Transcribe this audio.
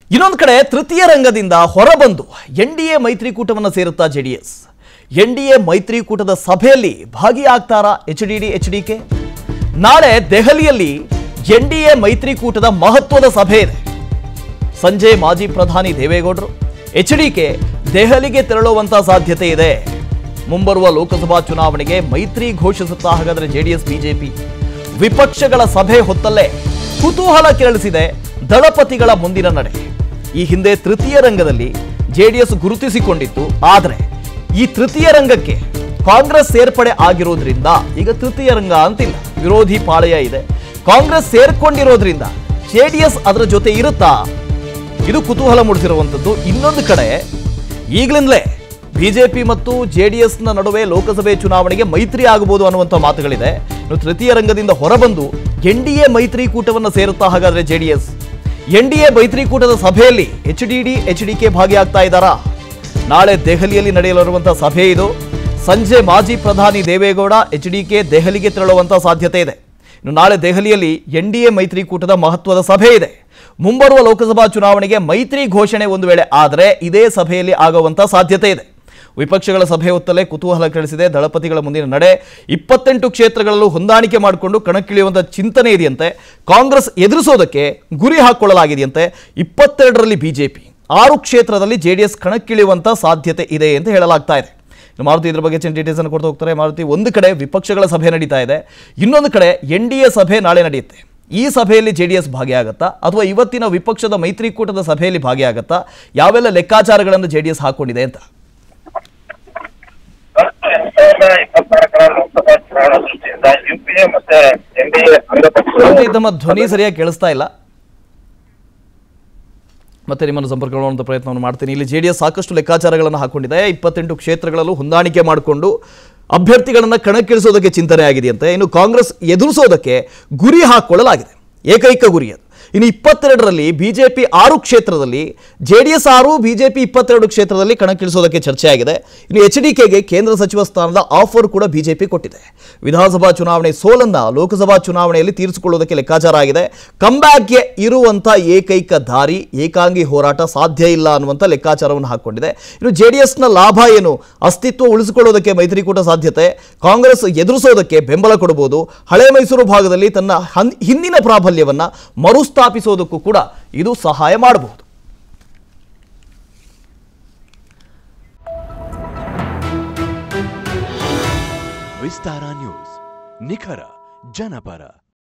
ಇನ್ನೊಂದು ಕಡೆ ತೃತೀಯ ರಂಗದಿಂದ ಹೊರಬಂದು ಎನ್ ಡಿ ಎ ಮೈತ್ರಿಕೂಟವನ್ನು ಸೇರುತ್ತಾ ಜೆಡಿಎಸ್ ಎನ್ ಡಿ ಎ ಮೈತ್ರಿಕೂಟದ ಸಭೆಯಲ್ಲಿ ಭಾಗಿಯಾಗ್ತಾರಾ H D D H D K ನಾಳೆ ದೆಹಲಿಯಲ್ಲಿ ಎನ್ ಡಿ ಎ ಮೈತ್ರಿಕೂಟದ ಮಹತ್ವದ ಸಭೆ ಇದೆ ಸಂಜೆ ಮಾಜಿ ಪ್ರಧಾನಿ ದೇವೇಗೌಡರು ಎಚ್ ಡಿ ಕೆ ದೆಹಲಿಗೆ ತೆರಳುವಂತ ಸಾಧ್ಯತೆ ಇದೆ ಮುಂಬರುವ ಲೋಕಸಭಾ ಚುನಾವಣೆಗೆ ಮೈತ್ರಿ ಘೋಷಿಸುತ್ತಾ ಹಾಗಾದ್ರೆ ಜೆಡಿಎಸ್ ಬಿಜೆಪಿ ವಿಪಕ್ಷಗಳ ಸಭೆ ಹೊತ್ತಲ್ಲೇ ಕುತೂಹಲ ಕೆರಳಿಸಿದೆ ದಳಪತಿಗಳ ಮುಂದಿನ ನಡೆ ಈ ಹಿಂದೆ ತೃತೀಯ ರಂಗದಲ್ಲಿ ಜೆಡಿಎಸ್ ಗುರುತಿಸಿಕೊಂಡಿತ್ತು ಆದರೆ ಈ ತೃತೀಯ ರಂಗಕ್ಕೆ ಕಾಂಗ್ರೆಸ್ ಸೇರ್ಪಡೆ ಆಗಿರೋದ್ರಿಂದ ಈಗ ತೃತೀಯ ರಂಗ ಅಂತಿಲ್ಲ ವಿರೋಧಿ ಪಾಳೆಯ ಇದೆ ಕಾಂಗ್ರೆಸ್ ಸೇರ್ಕೊಂಡಿರೋದ್ರಿಂದ ಜೆಡಿಎಸ್ ಅದರ ಜೊತೆ ಇರುತ್ತಾ ಇದು ಕುತೂಹಲ ಮೂಡಿಸಿರುವಂಥದ್ದು ಇನ್ನೊಂದು ಕಡೆ ಈಗಲಿಂದಲೇ ಬಿಜೆಪಿ ಮತ್ತು ಜೆಡಿಎಸ್ನ ನಡುವೆ ಲೋಕಸಭೆ ಚುನಾವಣೆಗೆ ಮೈತ್ರಿ ಆಗಬಹುದು ಅನ್ನುವಂಥ ಮಾತುಗಳಿದೆ ಇನ್ನು ತೃತೀಯ ರಂಗದಿಂದ ಹೊರಬಂದು ಎನ್ ಡಿ ಎ ಮೈತ್ರಿಕೂಟವನ್ನು ಸೇರುತ್ತಾ ಹಾಗಾದ್ರೆ ಜೆಡಿಎಸ್ ಎನ್ ಡಿ ಎ ಮೈತ್ರಿಕೂಟದ ಸಭೆಯಲ್ಲಿ H D D H D K ಭಾಗಿಯಾಗ್ತಾ ಇದ್ದಾರಾ ನಾಳೆ ದೆಹಲಿಯಲ್ಲಿ ನಡೆಯಲಿರುವಂತಹ ಸಭೆ ಇದು ಸಂಜೆ ಮಾಜಿ ಪ್ರಧಾನಿ ದೇವೇಗೌಡ ಎಚ್ ಡಿ ಕೆ ದೆಹಲಿಗೆ ತೆರಳುವಂತಹ ಸಾಧ್ಯತೆ ಇದೆ ಇನ್ನು ನಾಳೆ ದೆಹಲಿಯಲ್ಲಿ ಎನ್ ಡಿ ಎ ಮೈತ್ರಿಕೂಟದ ಮಹತ್ವದ ಸಭೆ ಇದೆ ಮುಂಬರುವ ಲೋಕಸಭಾ ಚುನಾವಣೆಗೆ ಮೈತ್ರಿ ಘೋಷಣೆ ಒಂದು ವೇಳೆ ಆದರೆ ಇದೇ ಸಭೆಯಲ್ಲಿ ಆಗುವಂತ ಸಾಧ್ಯತೆ ಇದೆ ವಿಪಕ್ಷಗಳ ಸಭೆ ಹೊತ್ತಲೇ ಕುತೂಹಲ ಕೆಳಿಸಿದೆ ದಳಪತಿಗಳ ಮುಂದಿನ ನಡೆ ಇಪ್ಪತ್ತೆಂಟು ಕ್ಷೇತ್ರಗಳಲ್ಲೂ ಹೊಂದಾಣಿಕೆ ಮಾಡಿಕೊಂಡು ಕಣಕ್ಕಿಳಿಯುವಂಥ ಚಿಂತನೆ ಇದೆಯಂತೆ ಕಾಂಗ್ರೆಸ್ ಎದುರಿಸೋದಕ್ಕೆ ಗುರಿ ಹಾಕಿಕೊಳ್ಳಲಾಗಿದೆಯಂತೆ ಇಪ್ಪತ್ತೆರಡರಲ್ಲಿ ಬಿಜೆಪಿ ಆರು ಕ್ಷೇತ್ರದಲ್ಲಿ ಜೆಡಿಎಸ್ ಕಣಕ್ಕಿಳಿಯುವಂಥ ಸಾಧ್ಯತೆ ಇದೆ ಅಂತ ಹೇಳಲಾಗ್ತಾ ಇದೆ ಇನ್ನು ಮಾರುತಿ ಇದ್ರ ಬಗ್ಗೆ ಡೀಟೇಲ್ಸ್ ಅನ್ನು ಕೊಡ್ತಾ ಹೋಗ್ತಾರೆ ಮಾರುತಿ ಒಂದು ಕಡೆ ವಿಪಕ್ಷಗಳ ಸಭೆ ನಡೀತಾ ಇದೆ ಇನ್ನೊಂದು ಕಡೆ ಎನ್ ಡಿ ಎ ಸಭೆ ನಾಳೆ ನಡೆಯುತ್ತೆ ಈ ಸಭೆಯಲ್ಲಿ ಜೆ ಡಿ ಎಸ್ ಭಾಗಿಯಾಗತ್ತಾ ಅಥವಾ ಇವತ್ತಿನ ವಿಪಕ್ಷದ ಮೈತ್ರಿಕೂಟದ ಸಭೆಯಲ್ಲಿ ಭಾಗಿಯಾಗತ್ತಾ ಯಾವೆಲ್ಲ ಲೆಕ್ಕಾಚಾರಗಳನ್ನು ಜೆ ಡಿ ಎಸ್ ಹಾಕೊಂಡಿದೆ ಅಂತ ಎರಡ್ ಸಾವಿರದ ಇಪ್ಪತ್ನಾಲ್ಕರ ಲೋಕಸಭಾ ಚುನಾವಣಾ ದೃಷ್ಟಿಯಿಂದ ಯುಪಿಎ ಮತ್ತೆ ಎನ್ಡಿಎ ಅಂಗಪಕ್ಷಗಳು ಮಾರುತಿ, ತಮ್ಮ ಧ್ವನಿ ಸರಿಯಾಗಿ ಕೇಳಿಸ್ತಾ ಇಲ್ಲ ಮತ್ತೆ ನಿಮ್ಮನ್ನು ಸಂಪರ್ಕ ಮಾಡುವಂಥ ಪ್ರಯತ್ನವನ್ನು ಮಾಡ್ತೀನಿ ಇಲ್ಲಿ ಜೆ ಡಿ ಎಸ್ ಸಾಕಷ್ಟು ಲೆಕ್ಕಾಚಾರಗಳನ್ನು ಹಾಕೊಂಡಿದೆ ಇಪ್ಪತ್ತೆಂಟು ಕ್ಷೇತ್ರಗಳಲ್ಲೂ ಹೊಂದಾಣಿಕೆ ಮಾಡಿಕೊಂಡು ಅಭ್ಯರ್ಥಿಗಳನ್ನು ಕಣಕ್ಕಿಳಿಸೋದಕ್ಕೆ ಚಿಂತನೆ ಆಗಿದೆಯಂತೆ ಇನ್ನು ಕಾಂಗ್ರೆಸ್ ಎದುರಿಸೋದಕ್ಕೆ ಗುರಿ ಹಾಕಿಕೊಳ್ಳಲಾಗಿದೆ ಏಕೈಕ ಗುರಿ ಅದು ಇನ್ನು ಇಪ್ಪತ್ತೆರಡರಲ್ಲಿ ಬಿಜೆಪಿ ಆರು ಕ್ಷೇತ್ರದಲ್ಲಿ ಜೆ ಡಿ ಎಸ್ ಆರು ಬಿಜೆಪಿ ಇಪ್ಪತ್ತೆರಡು ಕ್ಷೇತ್ರದಲ್ಲಿ ಕಣಕ್ಕಿಳಿಸೋದಕ್ಕೆ ಚರ್ಚೆ ಆಗಿದೆ ಇನ್ನು ಎಚ್ ಡಿ ಕೆಗೆ ಕೇಂದ್ರ ಸಚಿವ ಸ್ಥಾನದ ಆಫರ್ ಕೂಡ ಬಿಜೆಪಿ ಕೊಟ್ಟಿದೆ ವಿಧಾನಸಭಾ ಚುನಾವಣೆ ಸೋಲನ್ನ ಲೋಕಸಭಾ ಚುನಾವಣೆಯಲ್ಲಿ ತೀರಿಸಿಕೊಳ್ಳುವುದಕ್ಕೆ ಲೆಕ್ಕಾಚಾರ ಆಗಿದೆ ಕಂಬ್ಯಾಕ್ಗೆ ಇರುವಂಥ ಏಕೈಕ ದಾರಿ ಏಕಾಂಗಿ ಹೋರಾಟ ಸಾಧ್ಯ ಇಲ್ಲ ಅನ್ನುವಂಥ ಲೆಕ್ಕಾಚಾರವನ್ನು ಹಾಕೊಂಡಿದೆ ಇನ್ನು ಜೆ ಡಿ ಎಸ್ನ ಲಾಭ ಏನು ಅಸ್ತಿತ್ವ ಉಳಿಸಿಕೊಳ್ಳೋದಕ್ಕೆ ಮೈತ್ರಿಕೂಟ ಸಾಧ್ಯತೆ ಕಾಂಗ್ರೆಸ್ ಎದುರಿಸೋದಕ್ಕೆ ಬೆಂಬಲ ಕೊಡಬಹುದು ಹಳೆ ಮೈಸೂರು ಭಾಗದಲ್ಲಿ ತನ್ನ ಹನ್- ಹಿಂದಿನ ಪ್ರಾಬಲ್ಯವನ್ನ ಮರುಸ್ಥಾಪಿಸೋದಕ್ಕೂ ಕೂಡ ಇದು ಸಹಾಯ ಮಾಡಬಹುದು ವಿಸ್ತಾರ ನ್ಯೂಸ್ ನಿಖರ ಜನಪರ